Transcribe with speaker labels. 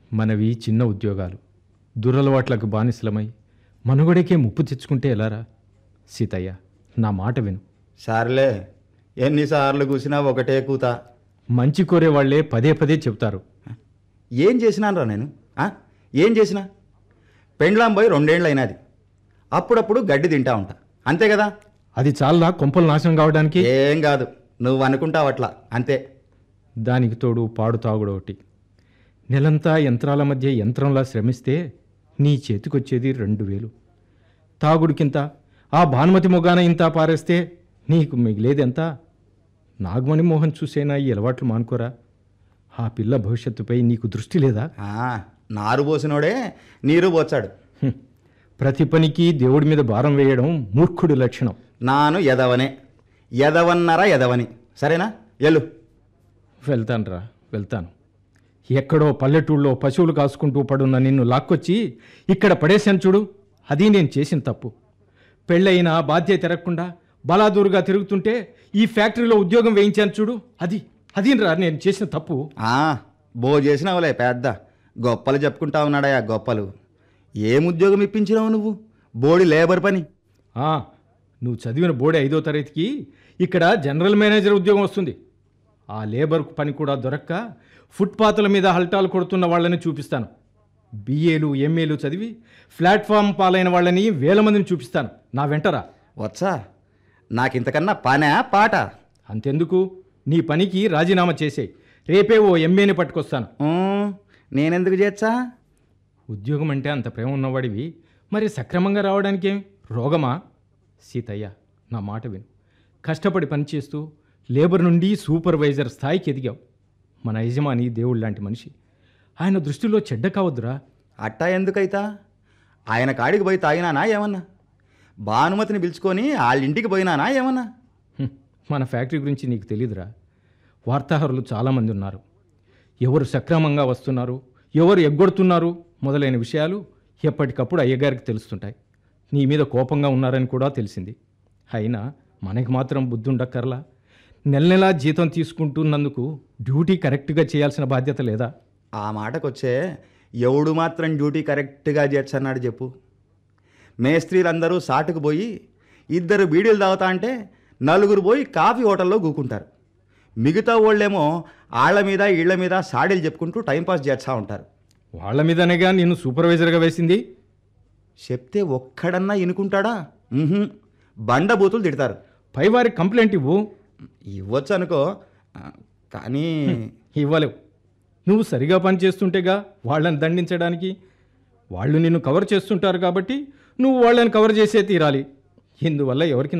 Speaker 1: మనవి చిన్న ఉద్యోగాలు దురలవాట్లకు బానిసలమై మనుగడకే ముప్పు తెచ్చుకుంటే ఎలారా సీతయ్య నా మాట విను
Speaker 2: సర్లే ఎన్నిసార్లు కూసినా ఒకటే కూత
Speaker 1: మంచి కోరే వాళ్లే పదే పదే చెబుతారు
Speaker 2: ఏం చేసినానురా నేను ఆ? ఏం చేసినా పెండ్లాం పోయి రెండేళ్ళు అయినది అప్పుడప్పుడు గడ్డి తింటా ఉంటా అంతే కదా
Speaker 1: అది చాలా కొంపలు నాశనం కావడానికి
Speaker 2: ఏం కాదు నువ్వు అనుకుంటావు అట్లా అంతే
Speaker 1: దానికి తోడు పాడు తాగుడు ఒకటి నెలంతా యంత్రాల మధ్య యంత్రంలా శ్రమిస్తే నీ చేతికొచ్చేది రెండు వేలు తాగుడికింత ఆ భానుమతి మొగాన ఇంత పారేస్తే నీకు మిగిలేదెంత నాగమణి మోహన్ చూసేనా ఈ అలవాట్లు మానుకోరా ఆ పిల్ల భవిష్యత్తుపై నీకు దృష్టి లేదా
Speaker 2: ఆ, నారు పోసినోడే నీరు పోచాడు
Speaker 1: హ్మ్. ప్రతి పనికి దేవుడి మీద భారం వేయడం మూర్ఖుడి లక్షణం
Speaker 2: నాను ఎదవనే ఎదవన్నరా ఎదవని సరేనా ఎల్లు
Speaker 1: వెళ్తానురా వెళ్తాను ఎక్కడో పల్లెటూళ్ళలో పశువులు కాసుకుంటూ పడున్న నిన్ను లాక్కొచ్చి ఇక్కడ పడేశాను చూడు అది నేను చేసిన తప్పు పెళ్ళయినా బాధ్యత తిరగకుండా బలాదూరుగా తిరుగుతుంటే ఈ ఫ్యాక్టరీలో ఉద్యోగం వేయించాను చూడు అది అది రా నేను చేసిన తప్పు
Speaker 2: ఆ, బో చేసినావులే పెద్ద గొప్పలు చెప్పుకుంటా ఉన్నాడయా గొప్పలు ఏం ఉద్యోగం ఇప్పించినావు నువ్వు బోడి లేబర్ పని
Speaker 1: ఆ, నువ్వు చదివిన బోర్డు ఐదో తరగతికి ఇక్కడ జనరల్ మేనేజర్ ఉద్యోగం వస్తుంది ఆ లేబర్ పని కూడా దొరక్క ఫుట్పాత్ల మీద హల్టాలు కొడుతున్న వాళ్ళని చూపిస్తాను బిఏలు ఎంఏలు చదివి ప్లాట్ఫామ్ పాలైన వాళ్ళని వేల మందిని చూపిస్తాను నా వెంటరా
Speaker 2: వచ్చా నాకింతకన్నా పనా పాట
Speaker 1: అంతెందుకు నీ పనికి రాజీనామా చేసే రేపే ఓ ఎంఏని పట్టుకొస్తాను
Speaker 2: ఊ, నేనెందుకు చేచ్చా
Speaker 1: ఉద్యోగం అంటే అంత ప్రేమ ఉన్నవాడివి మరి సక్రమంగా రావడానికేం రోగమా సీతయ్య నా మాట విను కష్టపడి పనిచేస్తూ లేబర్ నుండి సూపర్వైజర్ స్థాయికి ఎదిగావు మన యజమాని దేవుడు లాంటి మనిషి ఆయన దృష్టిలో చెడ్డ కావద్దురా
Speaker 2: అట్టా ఎందుకైతా ఆయన కాడికి పోయి తాగినానా ఏమన్నా భానుమతిని పిలుచుకొని వాళ్ళ ఇంటికి పోయినానా ఏమన్నా
Speaker 1: హ్మ్, మన ఫ్యాక్టరీ గురించి నీకు తెలియదురా వార్తాహరులు చాలామంది ఉన్నారు ఎవరు సక్రమంగా వస్తున్నారు ఎవరు ఎగ్గొడుతున్నారు మొదలైన విషయాలు ఎప్పటికప్పుడు అయ్యగారికి తెలుస్తుంటాయి నీ మీద కోపంగా ఉన్నారని కూడా తెలిసింది అయినా మనకి మాత్రం బుద్ధి ఉండక్కర్లా నెల నెలా జీతం తీసుకుంటున్నందుకు డ్యూటీ కరెక్ట్గా చేయాల్సిన బాధ్యత లేదా
Speaker 2: ఆ మాటకొచ్చే ఎవడు మాత్రం డ్యూటీ కరెక్ట్గా చేర్చన్నాడు చెప్పు మేస్త్రీలందరూ సాటుకు పోయి ఇద్దరు బీడీలు తాగుతా అంటే నలుగురు పోయి కాఫీ హోటల్లో కూకుంటారు మిగతా వాళ్ళేమో ఆళ్ళ మీద ఇళ్ల మీద సాడీలు చెప్పుకుంటూ టైంపాస్ చేస్తూ ఉంటారు
Speaker 1: వాళ్ళ మీదనేగా నేను సూపర్వైజర్గా వేసింది
Speaker 2: చెప్తే ఒక్కడన్నా ఇనుకుంటాడా ఉహుం. బండబూతులు తిడతారు
Speaker 1: పైవారికి కంప్లైంట్ ఇవ్వు
Speaker 2: ఇవ్వచ్చు అనుకో ఆ, కానీ
Speaker 1: ఇవ్వలేవు నువ్వు సరిగా పని చేస్తుంటేగా వాళ్ళని దండించడానికి వాళ్ళు నిన్ను కవర్ చేస్తుంటారు కాబట్టి నువ్వు వాళ్ళని కవర్ చేసే తీరాలి ఇందువల్ల ఎవరికి